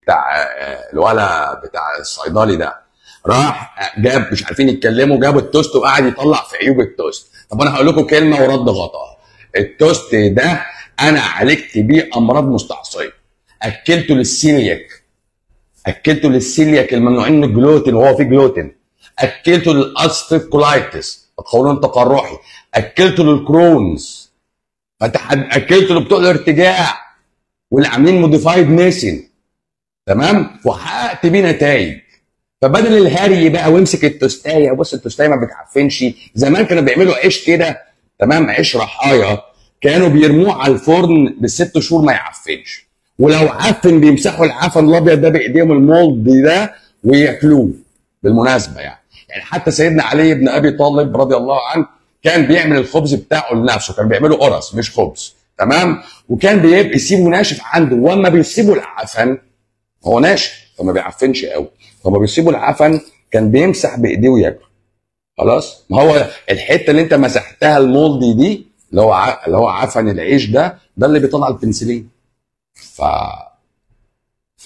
بتاع آه، الولا بتاع الصيدلي ده راح جاب مش عارفين يتكلموا جاب التوست وقعد يطلع في عيوب التوست طب انا هقول لكم كلمه ورد غطاها التوست ده انا عالجت بيه امراض مستعصيه اكلته للسيلياك اكلته للسيلياك الممنوعين من الجلوتين وهو فيه جلوتين اكلته للاستيف كولايتس القولون التقرحي اكلته للكرونز فانت حد- اكلته لبتوع الارتجاع واللي عاملين موديفايد ميسن تمام وحققت بيه نتائج فبدل الهري بقى وامسك التوستايه بص التوستايه ما بتعفنش زمان كانوا بيعملوا عيش كده تمام عيش رحايا كانوا بيرموه على الفرن بالست شهور ما يعفنش ولو عفن بيمسحوا العفن الابيض ده بايديهم المولد ده وياكلوه بالمناسبه يعني يعني حتى سيدنا علي بن ابي طالب رضي الله عنه كان بيعمل الخبز بتاعه لنفسه كان بيعمله قرص مش خبز تمام وكان بيبقى يسيبه ناشف عنده واما بيسيبه العفن هو ناشف فما بيعفنش قوي فما بيسيبه العفن كان بيمسح بايديه وياكل خلاص ما هو الحته اللي انت مسحتها المولدي دي اللي هو ع... اللي هو عفن العيش ده ده اللي بيطلع البنسلين ف ف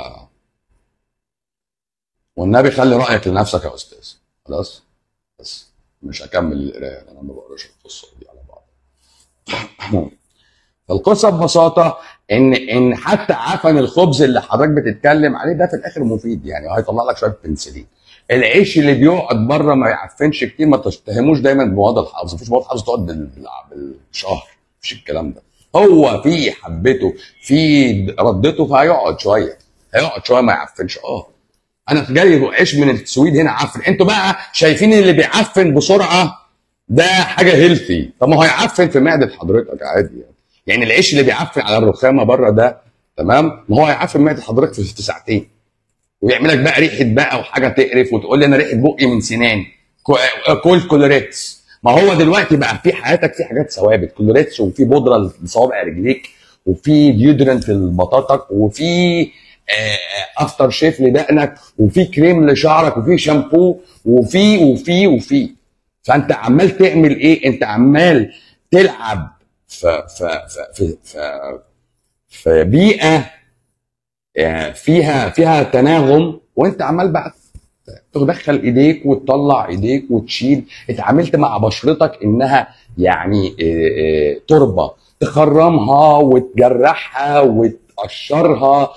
والنبي خلي رايك لنفسك يا استاذ خلاص بس مش هكمل القرايه انا ما بقراش القصه دي على بعض فالقصه ببساطه ان ان حتى عفن الخبز اللي حضرتك بتتكلم عليه ده في الاخر مفيد يعني هيطلع لك شويه بنسلين العيش اللي بيقعد بره ما يعفنش كتير ما تتهموش دايما بمواد الحافظ مفيش مواد حافظ تقعد بال- بال- بالشهر مفيش الكلام ده هو في حبته في ردته فهيقعد شويه هيقعد شويه ما يعفنش اه انا جاي عيش من السويد هنا عفن انتوا بقى شايفين اللي بيعفن بسرعه ده حاجه هيلثي طب ما هو هيعفن في معده حضرتك عادي يعني يعني العيش اللي بيعفن على الرخامه بره ده تمام ما هو هيعفن معده حضرتك في في ساعتين ويعمل لك بقى ريحه بقى وحاجه تقرف وتقول لي انا ريحه بقي من سناني كو- كل كولوريتس ما هو دلوقتي بقى في حياتك في حاجات ثوابت كولوريتس وفي بودره لصوابع رجليك وفي ديودرنت لبطاطك وفي آه، افتر شيف لدقنك وفي كريم لشعرك وفي شامبو وفي وفي وفي فانت عمال تعمل ايه انت عمال تلعب في في في في, في بيئه آه، فيها فيها تناغم وانت عمال بقى تدخل ايديك وتطلع ايديك وتشيل اتعاملت مع بشرتك انها يعني آه، آه، تربه تخرمها وتجرحها وتقشرها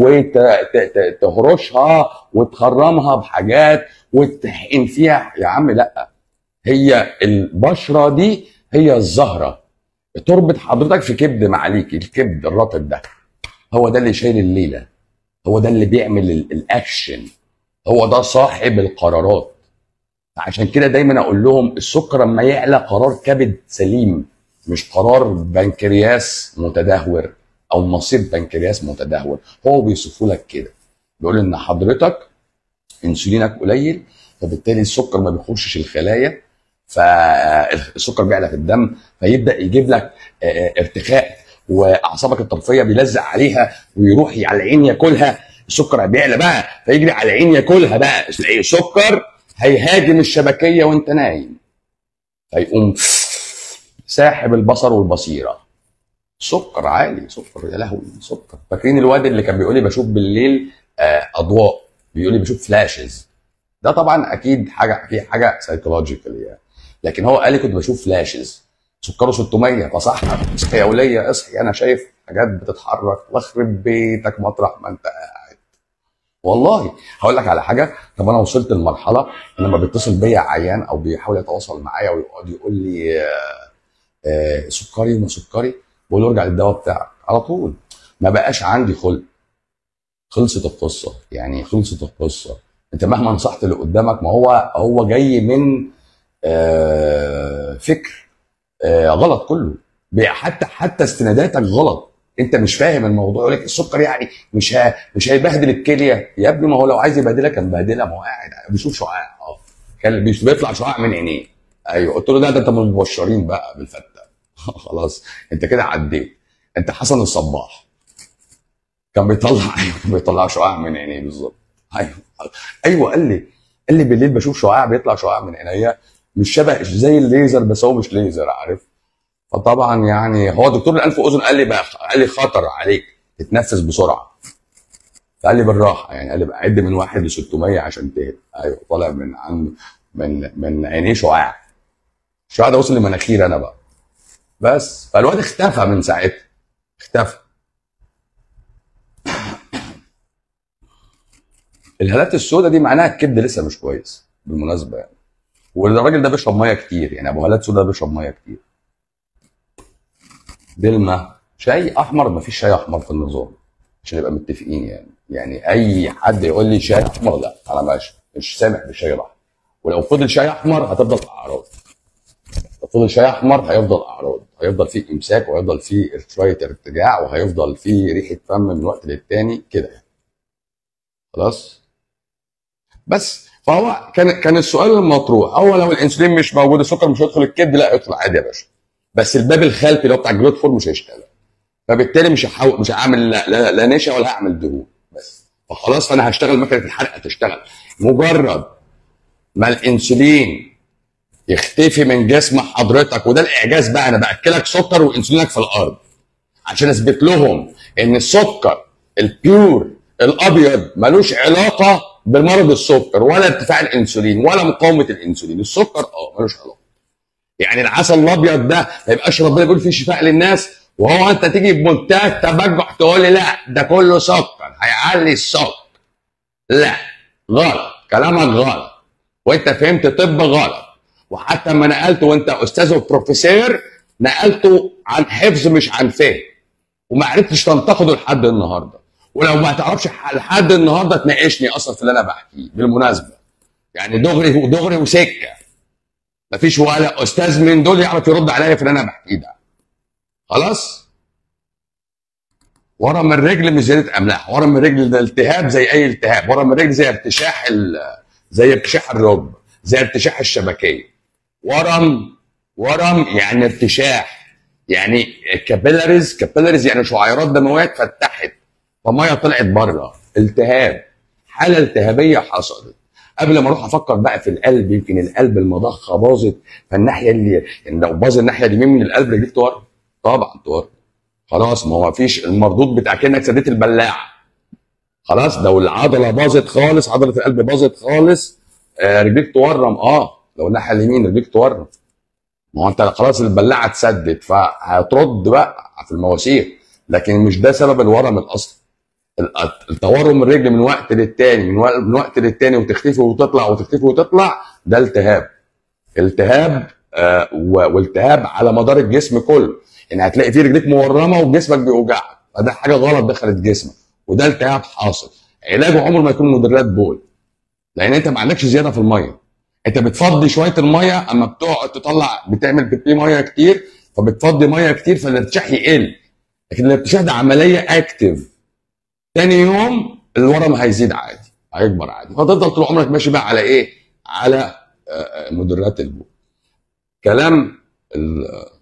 وتهرشها وتخرمها بحاجات وتحقن فيها يا عم لا هي البشره دي هي الزهره تربط حضرتك في كبد معاليك الكبد الرطب ده هو ده اللي شايل الليله هو ده اللي بيعمل ال- الاكشن هو ده صاحب القرارات عشان كده دايما اقول لهم السكر لما يعلى قرار كبد سليم مش قرار بنكرياس متدهور او مصير بنكرياس متدهور هو بيوصفه لك كده بيقول ان حضرتك انسولينك قليل فبالتالي السكر ما بيخشش الخلايا فالسكر بيعلى في الدم فيبدا يجيب لك آه، ارتخاء واعصابك الطرفيه بيلزق عليها ويروح على العين ياكلها السكر بيعلى بقى فيجري على العين ياكلها بقى تلاقي سكر هيهاجم الشبكيه وانت نايم فيقوم ساحب البصر والبصيره سكر عالي سكر يا لهوي سكر فاكرين الواد اللي كان بيقول لي بشوف بالليل آه، اضواء بيقول لي بشوف فلاشز ده طبعا اكيد حاجه في حاجه سايكولوجيكال يعني لكن هو قال لي كنت بشوف فلاشز سكره 600 فصح اصحي يا وليه اصحي انا شايف حاجات بتتحرك واخرب بيتك مطرح ما انت قاعد والله هقول لك على حاجه طب انا وصلت لمرحله ان لما بيتصل بيا عيان او بيحاول يتواصل معايا ويقعد يقول لي آه، آه، سكري وما سكري بقول له ارجع للدواء بتاعك على طول ما بقاش عندي خلق خلصت القصه يعني خلصت القصه انت مهما نصحت اللي قدامك ما هو هو جاي من آه، فكر آه، غلط كله بي- حتى حتى استناداتك غلط انت مش فاهم الموضوع يقول لك السكر يعني مش ها مش هيبهدل الكليه يا ابني ما هو لو عايز يبهدلها كان بهدلها ما هو قاعد بيشوف شعاع اه كان بيش- بيطلع شعاع من عينيه ايوه قلت له ده ده انت من المبشرين بقى بالفته خلاص انت كده عديت انت حسن الصباح كان بيطلع ايوه كان بيطلع شعاع من عينيه بالظبط ايوه ايوه قال لي قال لي بالليل بشوف شعاع بيطلع شعاع من عينيا مش شبه زي الليزر بس هو مش ليزر عارف فطبعا يعني هو دكتور الانف واذن قال لي بقى قال لي خطر عليك تتنفس بسرعه فقال لي بالراحه يعني قال لي عد من واحد ل 600 عشان تهدى ايوه طالع من عن من من عينيه شعاع الشعاع ده وصل لمناخير انا بقى بس فالواد اختفى من ساعتها اختفى الهالات السوداء دي معناها الكبد لسه مش كويس بالمناسبه يعني والراجل ده بيشرب ميه كتير يعني ابو هالات سوداء بيشرب ميه كتير دلمة شاي احمر مفيش شاي احمر في النظام عشان نبقى متفقين يعني يعني اي حد يقول لي شاي احمر لا انا ماشي مش سامح بالشاي الاحمر ولو فضل شاي احمر هتفضل اعراض لو فضل شاي احمر هيفضل اعراض هيفضل فيه امساك وهيفضل فيه شويه ارتجاع وهيفضل فيه ريحه فم من وقت للتاني كده يعني. خلاص بس فهو كان كان السؤال المطروح هو لو الانسولين مش موجود السكر مش هيدخل الكبد لا يدخل عادي يا باشا بس الباب الخلفي اللي هو بتاع الجلوت فور مش هيشتغل فبالتالي مش هحاول مش هعمل لا, لا, لا نشا ولا هعمل دهون بس فخلاص فانا هشتغل مكنه الحرق هتشتغل مجرد ما الانسولين يختفي من جسم حضرتك وده الاعجاز بقى انا باكلك سكر وانسولينك في الارض عشان اثبت لهم ان السكر البيور الابيض ملوش علاقه بمرض السكر ولا ارتفاع الانسولين ولا مقاومه الانسولين السكر اه ملوش علاقه يعني العسل الابيض ده ما يبقاش ربنا بيقول فيه شفاء للناس وهو انت تيجي بمنتهى التبجح تقول لي لا ده كله سكر هيعلي السكر لا غلط كلامك غلط وانت فهمت طب غلط وحتى لما نقلته وانت استاذ وبروفيسور نقلته عن حفظ مش عن فهم وما عرفتش تنتقده لحد النهارده ولو ما تعرفش لحد النهارده تناقشني اصلا في اللي انا بحكيه بالمناسبه يعني دغري ودغري وسكه مفيش ولا استاذ من دول يعرف يرد عليا في اللي انا بحكيه ده خلاص ورم الرجل مش زياده املاح ورم الرجل ده التهاب زي اي التهاب ورم الرجل زي ارتشاح زي ارتشاح الركبه زي ارتشاح الشبكيه ورم ورم يعني ارتشاح يعني كابيلاريز كابيلاريز يعني شعيرات دمويه اتفتحت فميه طلعت بره التهاب حاله التهابيه حصلت قبل ما اروح افكر بقى في القلب يمكن القلب المضخه باظت فالناحيه اللي يعني لو باظ الناحيه اليمين من القلب رجليك تورم طبعا تورم خلاص ما هو فيش المردود بتاع كانك سديت البلاعه خلاص لو العضله باظت خالص عضله القلب باظت خالص آه رجليك تورم اه لو الناحيه اليمين رجليك تورم ما هو انت خلاص البلاعه اتسدت فهترد بقى في المواسير لكن مش ده سبب الورم الاصلي التورم الرجل من وقت للتاني من وقت للتاني وتختفي وتطلع وتختفي وتطلع ده التهاب التهاب آه والتهاب على مدار الجسم كله يعني هتلاقي فيه رجليك مورمه وجسمك بيوجعك فده حاجه غلط دخلت جسمك وده التهاب حاصل علاجه عمره ما يكون مدرات بول لان انت ما عندكش زياده في الميه انت بتفضي شويه الميه اما بتقعد تطلع بتعمل بيبي ميه كتير فبتفضي ميه كتير فالارتشاح يقل لكن الارتشاح ده عمليه اكتف تاني يوم الورم هيزيد عادي هيكبر عادي فتفضل طول عمرك ماشي بقى على ايه؟ على مدرات البول كلام